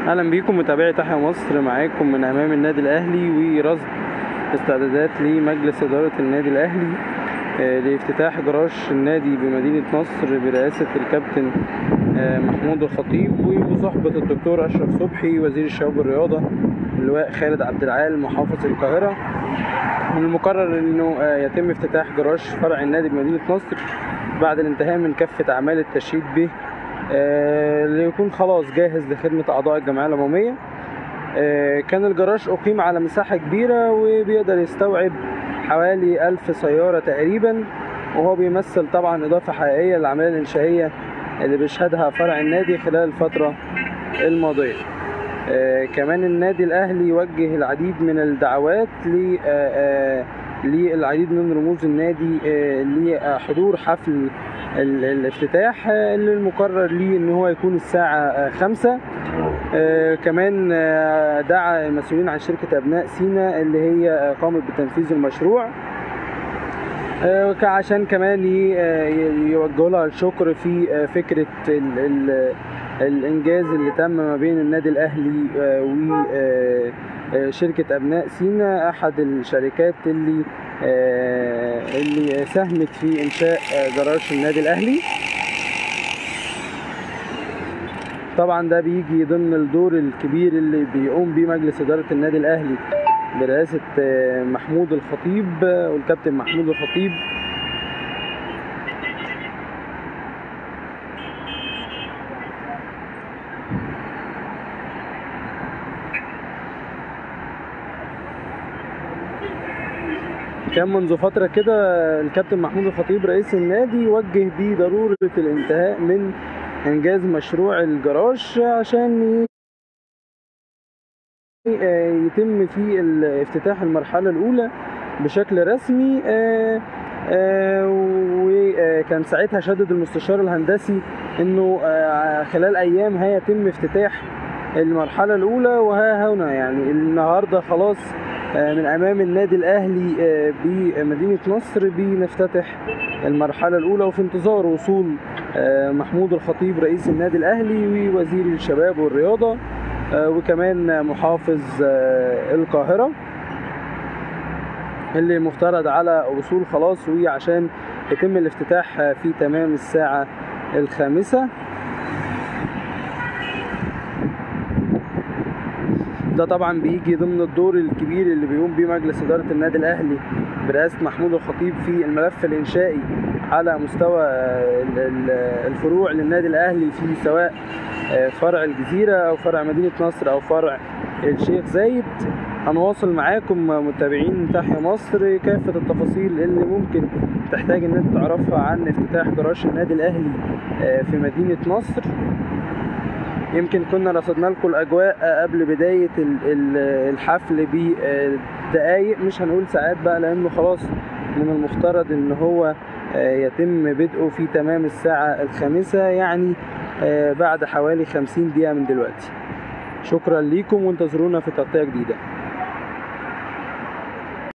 اهلا بيكم متابعي تحيا مصر معاكم من امام النادي الاهلي ورصد استعدادات لمجلس اداره النادي الاهلي آه، لافتتاح جراج النادي بمدينه نصر برئاسه الكابتن آه، محمود الخطيب وبصحبه الدكتور اشرف صبحي وزير الشباب والرياضه اللواء خالد عبد العال محافظ القاهره من المقرر انه آه، يتم افتتاح جراج فرع النادي بمدينه نصر بعد الانتهاء من كافه اعمال التشييد به آه، ليكون خلاص جاهز لخدمة أعضاء الجمعية العمومية آه، كان الجراج أقيم على مساحة كبيرة وبيقدر يستوعب حوالي ألف سيارة تقريبا وهو بيمثل طبعا إضافة حقيقية للعملية الإنشائية اللي بيشهدها فرع النادي خلال الفترة الماضية آه، كمان النادي الأهلي يوجه العديد من الدعوات ل آه، آه، للعديد من رموز النادي آه، لحضور حفل ال- الافتتاح آه، اللي المقرر ليه ان هو يكون الساعة آه، خمسة آه، كمان آه، دعا المسؤولين عن شركة أبناء سينا اللي هي آه، قامت بتنفيذ المشروع آه، ك- عشان كمان ي- آه، ي- يوجهوا لها الشكر في آه، فكرة ال ال الإنجاز اللي تم ما بين النادي الأهلي وشركة أبناء سينا أحد الشركات اللي آه، اللي ساهمت في إنشاء آه، جراج النادي الأهلي طبعا ده بيجي ضمن الدور الكبير اللي بيقوم بيه مجلس إدارة النادي الأهلي برئاسة آه، محمود الخطيب آه، والكابتن محمود الخطيب كان منذ فترة كده الكابتن محمود الخطيب رئيس النادي وجه بيه ضرورة الانتهاء من إنجاز مشروع الجراج عشان ي- آه، يتم فيه ال- افتتاح المرحلة الأولى بشكل رسمي آه، آه، وكان ساعتها شدد المستشار الهندسي انه آه، خلال ايام هيتم افتتاح المرحلة الأولى وها هنا يعني النهاردة خلاص آه، من أمام النادي الأهلي آه، بمدينة نصر بنفتتح المرحلة الأولى وفي انتظار وصول آه، محمود الخطيب رئيس النادي الأهلي ووزير الشباب والرياضة آه، وكمان محافظ آه، القاهرة اللي مفترض على وصول خلاص وعشان يتم الافتتاح آه، في تمام الساعة الخامسة ده طبعا بيجي ضمن الدور الكبير اللي بيقوم بيه مجلس إدارة النادي الأهلي برئاسة محمود الخطيب في الملف الإنشائي على مستوى آه، ال- ال- الفروع للنادي الأهلي في سواء آه، فرع الجزيرة أو فرع مدينة نصر أو فرع الشيخ زايد هنواصل معاكم متابعين تحيا مصر كافة التفاصيل اللي ممكن تحتاج ان انت تعرفها عن افتتاح جراج النادي الاهلي آه، في مدينة نصر يمكن كنا رصدنا لكم الاجواء قبل بدايه ال- ال- الحفل بدقايق مش هنقول ساعات بقى لانه خلاص من المفترض ان هو آه، يتم بدءه في تمام الساعه الخامسه يعني آه، بعد حوالي 50 دقيقه من دلوقتي شكرا ليكم وانتظرونا في تغطيه جديده